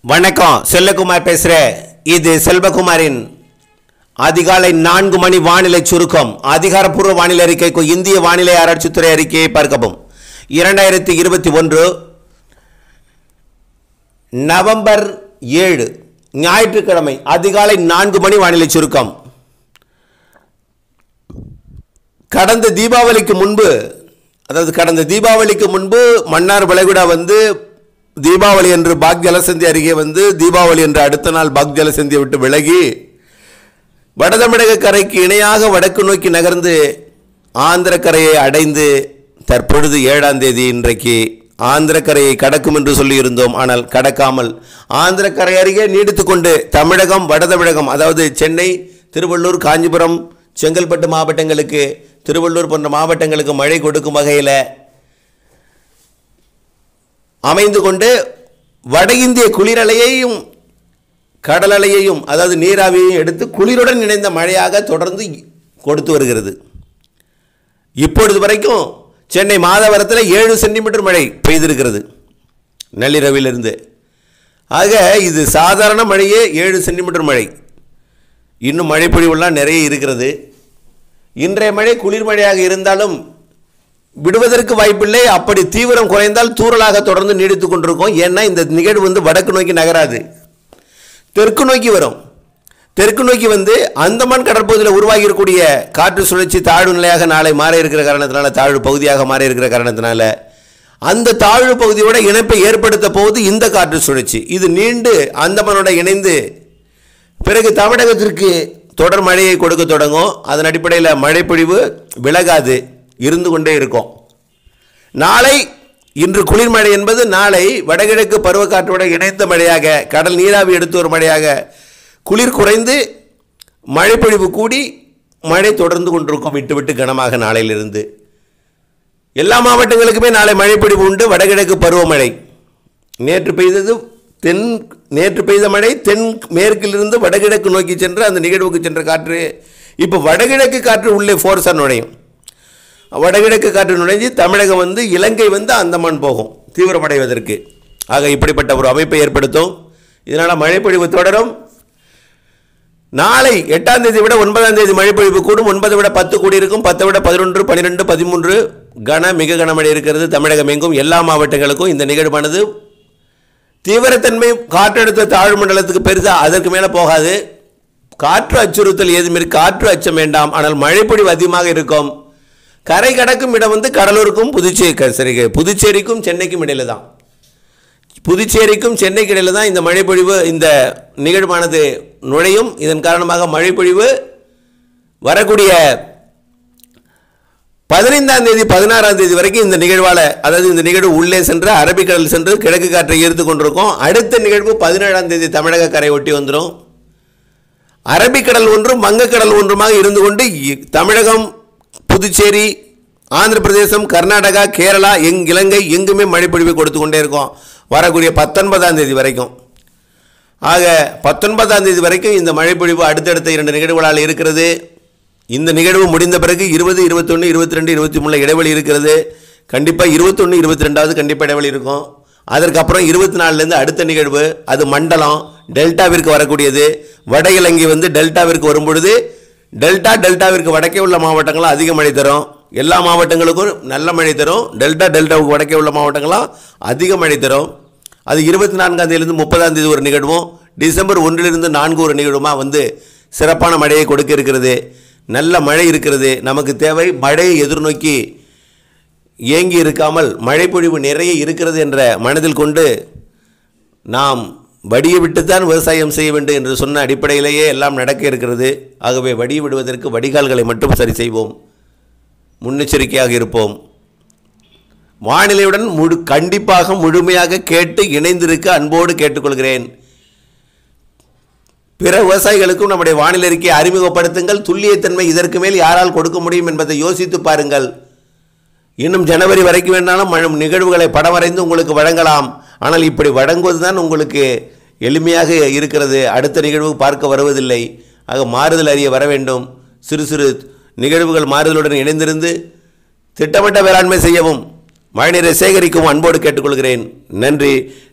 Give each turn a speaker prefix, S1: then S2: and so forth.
S1: வணக்கம் செல்லகுமார் பேசுகிறேன் இது செல்வகுமாரின் அதிகாலை நான்கு மணி வானிலை சுருக்கம் அதிகாரப்பூர்வ வானிலை அறிக்கைக்கு இந்திய வானிலை ஆராய்ச்சித்துறை அறிக்கையை பார்க்கவும் இரண்டாயிரத்தி இருபத்தி ஒன்று நவம்பர் ஏழு ஞாயிற்றுக்கிழமை அதிகாலை நான்கு மணி வானிலை சுருக்கம் கடந்த தீபாவளிக்கு முன்பு அதாவது கடந்த தீபாவளிக்கு முன்பு மன்னார் வளைகுடா வந்து தீபாவளி என்று பாக் ஜலசந்தி அருகே வந்து தீபாவளி என்று அடுத்த நாள் பாக் ஜலசந்தியை விட்டு விலகி வடதமிழக கரைக்கு இணையாக வடக்கு நோக்கி நகர்ந்து ஆந்திர கரையை அடைந்து தற்பொழுது ஏழாம் தேதி இன்றைக்கு ஆந்திர கரையை கடக்கும் என்று சொல்லியிருந்தோம் ஆனால் கடக்காமல் ஆந்திர கரை அருகே நீடித்துக்கொண்டு தமிழகம் வடதமிழகம் அதாவது சென்னை திருவள்ளூர் காஞ்சிபுரம் செங்கல்பட்டு மாவட்டங்களுக்கு திருவள்ளூர் போன்ற மாவட்டங்களுக்கு மழை கொடுக்கும் வகையில் அமைந்து கொண்டு வட இந்திய குளிரலையையும் கடலலையையும் அதாவது நீராவியையும் எடுத்து குளிருடன் இணைந்த மழையாக தொடர்ந்து கொடுத்து வருகிறது இப்பொழுது வரைக்கும் சென்னை மாதவரத்தில் ஏழு சென்டிமீட்டர் மழை பெய்திருக்கிறது நள்ளிரவிலிருந்து ஆக இது சாதாரண மழையே ஏழு சென்டிமீட்டர் மழை இன்னும் மழை பொழிவுலாம் நிறைய இருக்கிறது இன்றைய மழை குளிர் மழையாக இருந்தாலும் விடுவதற்கு வாய்ப்பில்லை அப்படி தீவிரம் குறைந்தால் தூறலாக தொடர்ந்து நீடித்து கொண்டிருக்கும் ஏன்னா இந்த நிகழ்வு வந்து வடக்கு நோக்கி நகராது தெற்கு நோக்கி வரும் தெற்கு நோக்கி வந்து அந்தமான் கடற்பகுதியில் உருவாகி இருக்கக்கூடிய காற்று சுழற்சி தாழ்வு நிலையாக நாளை மாற இருக்கிற காரணத்தினால தாழ்வு பகுதியாக மாற இருக்கிற காரணத்தினால அந்த தாழ்வு பகுதியோட இணைப்பை ஏற்படுத்த போவது இந்த காற்று சுழற்சி இது நீண்டு அந்தமானோட இணைந்து பிறகு தமிழகத்திற்கு தொடர் மழையை கொடுக்க தொடங்கும் அதன் அடிப்படையில் மழைப்பொழிவு விலகாது இருந்து கொண்டே இருக்கும் நாளை இன்று குளிர் மழை என்பது நாளை வடகிழக்கு பருவக்காற்றோட இணைந்த மழையாக கடல் நீராவி எடுத்து ஒரு மழையாக குளிர் குறைந்து மழைப்பொழிவு கூடி மழை தொடர்ந்து கொண்டிருக்கும் விட்டு விட்டு கனமாக நாளையிலிருந்து எல்லா மாவட்டங்களுக்குமே நாளை மழைப்பொழிவு உண்டு வடகிழக்கு பருவமழை நேற்று பெய்தது தென் நேற்று பெய்த மழை தென் மேற்கிலிருந்து வடகிழக்கு நோக்கி சென்று அந்த நிகழ்வுக்கு சென்ற காற்று இப்போ வடகிழக்கு காற்று உள்ளே ஃபோர்ஸாக நுழையும் வடகிழக்கு காற்று நுழைஞ்சு தமிழகம் வந்து இலங்கை வந்து அந்தமான் போகும் தீவிரமடைவதற்கு ஆக இப்படிப்பட்ட ஒரு அமைப்பை ஏற்படுத்தும் இதனால் மழைப்பொழிவு தொடரும் நாளை எட்டாம் தேதி விட ஒன்பதாம் தேதி மழைப்பொழிவு கூடும் ஒன்பதை விட பத்து கூடி இருக்கும் பத்தை விட பதினொன்று பன்னிரெண்டு பதிமூன்று கன மிக கனமழை இருக்கிறது தமிழகம் எங்கும் எல்லா மாவட்டங்களுக்கும் இந்த நிகழ்வானது தீவிரத்தன்மை காற்றழுத்த தாழ்வு மண்டலத்துக்கு பெருசாக அதற்கு மேலே போகாது காற்று அச்சுறுத்தல் ஏதுமாரி காற்று அச்சம் வேண்டாம் ஆனால் மழைப்பொழிவு அதிகமாக இருக்கும் கரை கடக்கும் இடம் வந்து கடலூருக்கும் புதுச்சேரி சரி புதுச்சேரிக்கும் சென்னைக்கும் இடையில தான் புதுச்சேரிக்கும் சென்னைக்கு இடையில தான் இந்த மழைப்பொழிவு இந்த நிகழ்வானது நுழையும் இதன் காரணமாக மழைப்பொழிவு வரக்கூடிய பதினைந்தாம் தேதி பதினாறாம் தேதி வரைக்கும் இந்த நிகழ்வால் அதாவது இந்த நிகழ்வு உள்ளே சென்று அரபிக்கடல் சென்று கிழக்கு காற்றை ஈர்த்து கொண்டிருக்கும் அடுத்த நிகழ்வு பதினேழாம் தேதி தமிழக கரை ஒட்டி வந்துடும் அரபிக்கடல் ஒன்றும் வங்கக்கடல் ஒன்றுமாக இருந்து கொண்டு இ- தமிழகம் புதுச்சேரி ஆந்திர பிரதேசம் கர்நாடகா கேரளா எங் இலங்கை எங்குமே மழைப்பொழிவை கொடுத்து கொண்டே இருக்கும் வரக்கூடிய பத்தொன்பதாம் தேதி வரைக்கும் ஆக பத்தொன்பதாம் தேதி வரைக்கும் இந்த மழைப்பொழிவு அடுத்தடுத்த இரண்டு நிகழ்வுகளால் இருக்கிறது இந்த நிகழ்வு முடிந்த பிறகு இருபது இருபத்தொன்று இருபத்தி ரெண்டு இருபத்தி மூணில் இடைவெளி இருக்கிறது கண்டிப்பாக இருபத்தொன்று இருபத்தி ரெண்டாவது கண்டிப்பாக இடைவெளி இருக்கும் அதற்கப்புறம் இருபத்தி நாலுலேருந்து அடுத்த நிகழ்வு அது மண்டலம் டெல்டாவிற்கு வரக்கூடியது வட இலங்கை வந்து டெல்டாவிற்கு வரும்பொழுது டெல்டா டெல்டாவிற்கு வடக்கே உள்ள மாவட்டங்களும் அதிக மழை தரும் எல்லா மாவட்டங்களுக்கும் நல்ல மழை தரும் டெல்டா டெல்டாவுக்கு வடக்கே உள்ள மாவட்டங்களும் அதிக மழை தரும் அது இருபத்தி நான்காம் தேதியிலிருந்து முப்பதாம் தேதி ஒரு நிகழ்வும் டிசம்பர் ஒன்றிலிருந்து நான்கு ஒரு நிகழ்வுமா வந்து சிறப்பான மழையை கொடுக்க இருக்கிறது நல்ல மழை இருக்கிறது நமக்கு தேவை மழையை எதிர்நோக்கி ஏங்கி இருக்காமல் மழைப்பொழிவு நிறைய இருக்கிறது என்ற மனதில் கொண்டு நாம் வடியை விட்டுத்தான் விவசாயம் செய்ய வேண்டும் என்று சொன்ன அடிப்படையிலேயே எல்லாம் நடக்க இருக்கிறது ஆகவே வடியை விடுவதற்கு வடிகால்களை மட்டும் சரி செய்வோம் முன்னெச்சரிக்கையாக இருப்போம் வானிலையுடன் முழு கண்டிப்பாக முழுமையாக கேட்டு இணைந்திருக்க அன்போடு கேட்டுக்கொள்கிறேன் பிற விவசாயிகளுக்கும் நம்முடைய வானிலை அறிக்கையை அறிமுகப்படுத்துங்கள் துல்லியத்தன்மை இதற்கு மேல் யாரால் கொடுக்க முடியும் என்பதை யோசித்து பாருங்கள் இன்னும் ஜனவரி வரைக்கும் வேணாலும் மழை- நிகழ்வுகளை படம் வரைந்து உங்களுக்கு வழங்கலாம் ஆனால் இப்படி வழங்குவது தான் உங்களுக்கு எளிமையாக இருக்கிறது அடுத்த நிகழ்வு பார்க்க வருவதில்லை ஆக மாறுதல் அறிய வர வேண்டும் சிறு சிறு நிகழ்வுகள் மாறுதலுடன் இணைந்திருந்து திட்டமிட்ட வேளாண்மை செய்யவும் மழைநீரை சேகரிக்கவும் அன்போடு கேட்டுக்கொள்கிறேன் நன்றி